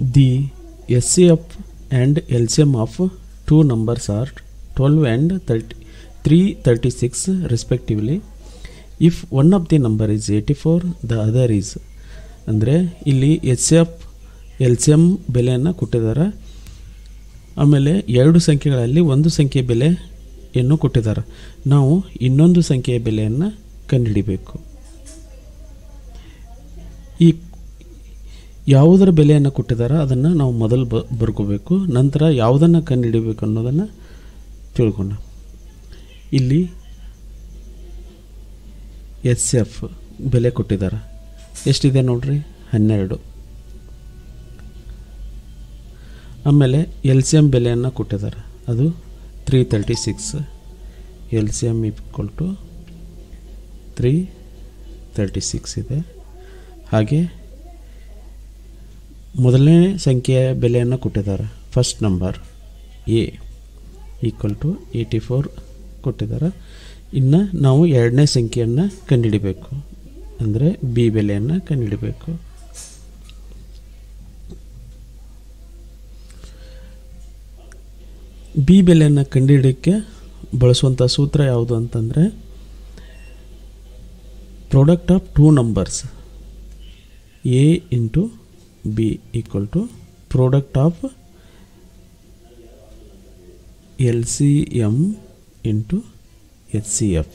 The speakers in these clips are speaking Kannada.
the S C F and L C M of two numbers are twelve and thirty three thirty six respectively if one of the number is eighty four the other is ಅಂದರೆ ಇಲ್ಲಿ H F L C M ಬೆಲೆಯನ್ನು ಕೊಟ್ಟಿದ್ದಾರೆ ಆಮೇಲೆ ಎರಡು ಸಂಖ್ಯೆಗಳಲ್ಲಿ ಒಂದು ಸಂಖ್ಯೆ ಬೆಲೆಯನ್ನು ಕೊಟ್ಟಿದ್ದಾರೆ ನಾವು ಇನ್ನೊಂದು ಸಂಖ್ಯೆಯ ಬೆಲೆಯನ್ನು ಕಂಡುಹಿಡಿಬೇಕು ಈ ಯಾವುದರ ಬೆಲೆಯನ್ನು ಕೊಟ್ಟಿದ್ದಾರೆ ಅದನ್ನು ನಾವು ಮೊದಲು ಬ ಬರ್ಕೋಬೇಕು ನಂತರ ಯಾವುದನ್ನು ಕಂಡುಹಿಡಿಬೇಕು ಅನ್ನೋದನ್ನು ತಿಳ್ಕೊಂಡ ಇಲ್ಲಿ ಎಸ್ ಎಫ್ ಬೆಲೆ ಕೊಟ್ಟಿದ್ದಾರೆ ಎಷ್ಟಿದೆ ನೋಡ್ರಿ ಹನ್ನೆರಡು ಆಮೇಲೆ ಎಲ್ ಸಿ ಎಮ್ ಬೆಲೆಯನ್ನು ಕೊಟ್ಟಿದ್ದಾರೆ ಅದು three thirty six L C M equal to three thirty six ಇದೆ ಹಾಗೆ ಮೊದಲನೇ ಸಂಖ್ಯೆಯ ಬೆಲೆಯನ್ನು ಕೊಟ್ಟಿದ್ದಾರೆ first number A equal to eighty four ಕೊಟ್ಟಿದ್ದಾರೆ ಇನ್ನು ನಾವು ಎರಡನೇ ಸಂಖ್ಯೆಯನ್ನು ಕಂಡುಹಿಡಿಬೇಕು ಅಂದರೆ ಬಿ ಬೆಲೆಯನ್ನು ಕಂಡುಹಿಡಿಬೇಕು ಬಿ ಬೆಲೆಯನ್ನು ಕಂಡುಹಿಡಿಯೋಕ್ಕೆ ಬಳಸುವಂಥ ಸೂತ್ರ ಯಾವುದು ಅಂತಂದರೆ product of two numbers A into B equal to product of L C M into H C F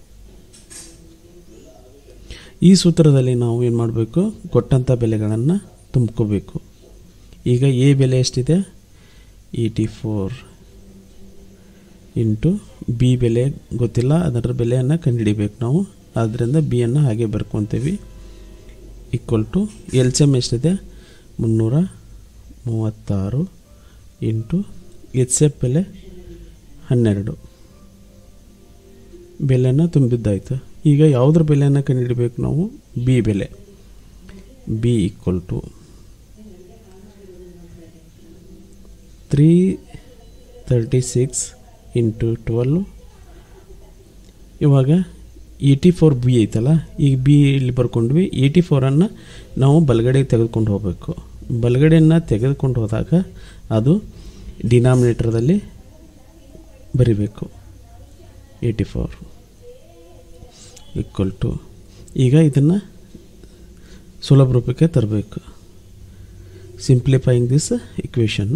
ಈ ಸೂತ್ರದಲ್ಲಿ ನಾವು ಏನು ಮಾಡಬೇಕು ಕೊಟ್ಟಂಥ ಬೆಲೆಗಳನ್ನು ತುಂಬ್ಕೋಬೇಕು ಈಗ ಎ ಬೆಲೆ ಎಷ್ಟಿದೆ ಏಯ್ಟಿ ಫೋರ್ ಇಂಟು ಬಿ ಬೆಲೆ ಗೊತ್ತಿಲ್ಲ ಅದರ ಬೆಲೆಯನ್ನು ಕಂಡುಹಿಡಿಬೇಕು ನಾವು ಆದ್ದರಿಂದ ಬಿಯನ್ನು ಹಾಗೆ ಬರ್ಕೊತೀವಿ equal to L C M ಎಷ್ಟಿದೆ ಮುನ್ನೂರ ಮೂವತ್ತಾರು ಇಂಟು ಎಚ್ ಎಫ್ ಬೆಲೆ ಹನ್ನೆರಡು ಬೆಲೆನ ತುಂಬಿದ್ದಾಯಿತು ಈಗ ಯಾವುದ್ರ ಬೆಲೆಯನ್ನು ಕಂಡುಹಿಡಬೇಕು ನಾವು ಬಿ ಬೆಲೆ B equal to three thirty six into twelve ಇವಾಗ ಏಯ್ಟಿ ಫೋರ್ ಬಿ ಐತಲ್ಲ ಈಗ ಬಿ ಇಲ್ಲಿ ಬರ್ಕೊಂಡ್ವಿ ಏಯ್ಟಿ ಫೋರನ್ನು ನಾವು ಬಲಗಡೆಗೆ ತೆಗೆದುಕೊಂಡು ಹೋಗಬೇಕು ಬಲಗಡೆಯನ್ನು ತೆಗೆದುಕೊಂಡು ಹೋದಾಗ ಅದು ಡಿನಾಮಿನೇಟರ್ದಲ್ಲಿ ಬರಿಬೇಕು ಏಯ್ಟಿ ಫೋರ್ ಈಕ್ವಲ್ ಟು ಈಗ ಇದನ್ನು ಸುಲಭ ರೂಪಕ್ಕೆ ತರಬೇಕು ಸಿಂಪ್ಲಿಫೈಯಿಂಗ್ ದಿಸ್ ಇಕ್ವೇಷನ್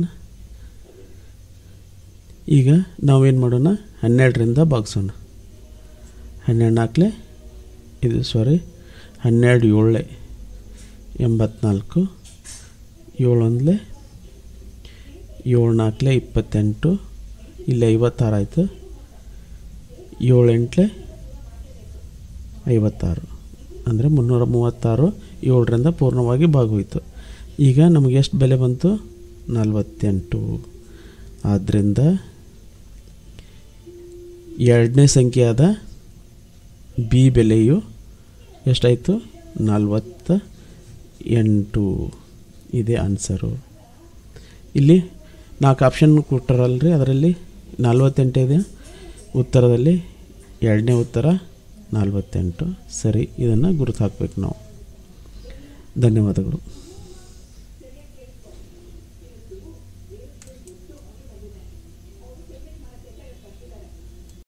ಈಗ ನಾವೇನು ಮಾಡೋಣ ಹನ್ನೆರಡರಿಂದ ಭಾಗಿಸೋಣ ಹನ್ನೆರಡು ನಾಲ್ಕಲೆ ಇದು ಸಾರಿ ಹನ್ನೆರಡು ಏಳೆ ಎಂಬತ್ನಾಲ್ಕು ಏಳೊಂದಲೆ ಏಳು ನಾಲ್ಕಲೆ ಇಪ್ಪತ್ತೆಂಟು ಇಲ್ಲಿ ಐವತ್ತಾರು ಆಯಿತು ಏಳು ಎಂಟ್ಲೆ ಐವತ್ತಾರು ಅಂದರೆ ಮುನ್ನೂರ ಮೂವತ್ತಾರು ಏಳರಿಂದ ಪೂರ್ಣವಾಗಿ ಭಾಗೋಯಿತು ಈಗ ನಮಗೆ ಎಷ್ಟು ಬೆಲೆ ಬಂತು ನಲವತ್ತೆಂಟು ಆದ್ದರಿಂದ ಎರಡನೇ ಸಂಖ್ಯೆಯಾದ ಬಿ ಬೆಲೆಯು ಎಷ್ಟಾಯಿತು ನಲ್ವತ್ತ ಎಂಟು ಇದೇ ಆನ್ಸರು ಇಲ್ಲಿ ನಾಲ್ಕು ಆಪ್ಷನ್ ಕೊಟ್ಟಾರಲ್ರಿ ಅದರಲ್ಲಿ ನಲ್ವತ್ತೆಂಟು ಇದೆ ಉತ್ತರದಲ್ಲಿ ಎರಡನೇ ಉತ್ತರ ನಲ್ವತ್ತೆಂಟು ಸರಿ ಇದನ್ನು ಗುರುತು ಹಾಕ್ಬೇಕು ನಾವು ಧನ್ಯವಾದಗಳು